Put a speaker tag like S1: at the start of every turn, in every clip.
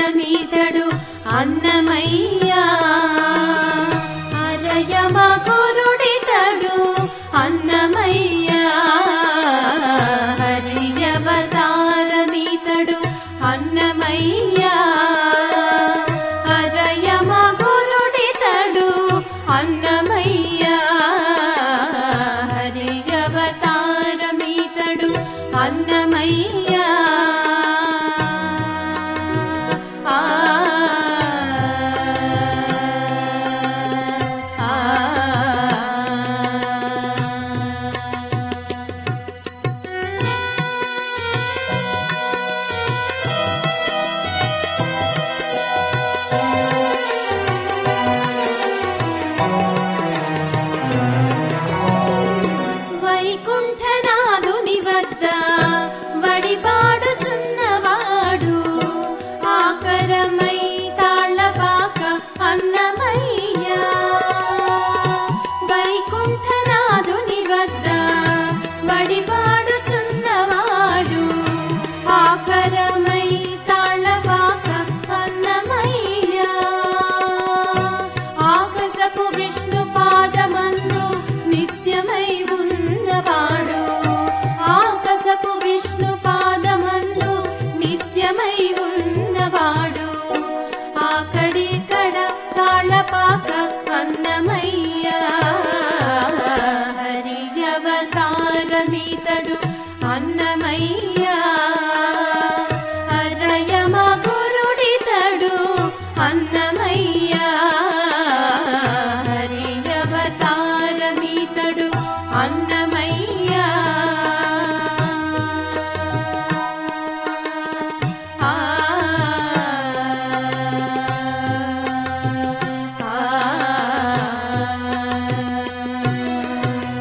S1: అవతారమీతడు అన్నమయ్యా అరయమ గురుడితడు అన్నమయ్యా హరియవతారమీతడు అన్నమయ్యా అరయమ గురుడితడు అన్నమయ్యా హరియవతారమీతడు అన్నమయ్యా ఆ ఆ వైకుంఠనాథుని వద్ద వడిపాడుచున్నవాడు ఆకరమై తాళ్ళపాక అన్నమయ్యా వైకుంఠనాథుని వద్ద వడిపాడుచున్నవాడు ఆకరమై తాళ్ళపాక అన్నమయ్యా ఆకాశపు విష్ణు పాదమందు నిత్యమై ఉన్నవాడు ఆకాశపు విష్ణు పాదమందు నిత్యమై ఉన్నవాడు ఆకడి కడ తాళపాక అన్నమయ్యా హరియవతారమీతడు అన్నమయ్యా అరయమ గురుడితడు అన్నమయ్యా హరియవతారమీతడు అన్నమయ్యా ఆ ఆ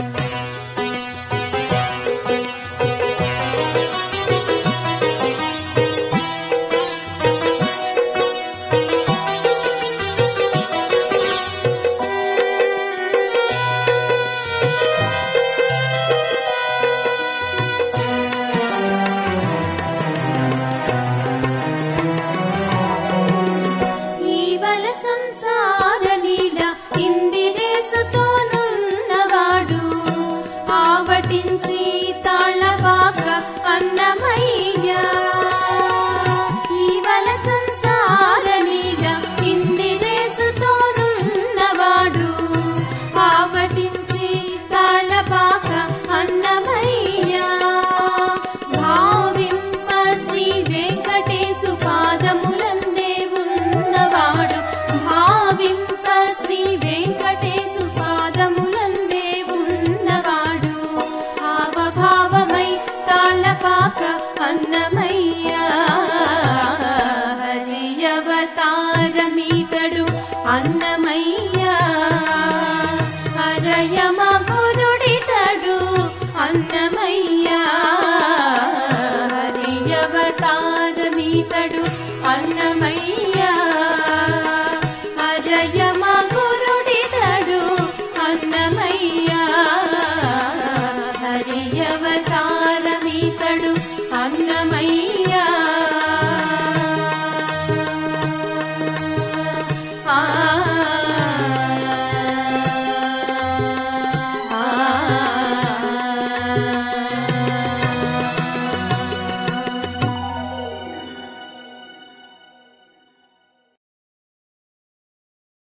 S1: ఈవల సంసార లీల ఇందిరేసుతోనున్నవాడు ఆవటించి తాళవాక అన్నమయ్యా ఈవల సంసార లీల ఇందిరేసుతోనున్నవాడు ఆవటించి తాళపాక అన్నమయ్యా భావింప శ్రీ వెంకటేశు పాదములందే ఉన్నవాడు భావింప శ్రీ వెంకటేశు పాదములందే ఉన్నవాడు హావభావమై తాళపాక అన్నమయ్యా హరియవతారమీతడు అన్నమయ్యా హరయమ గురుడితడు అన్నమయ్యా హరియవతారమీతడు అన్నమయ్యా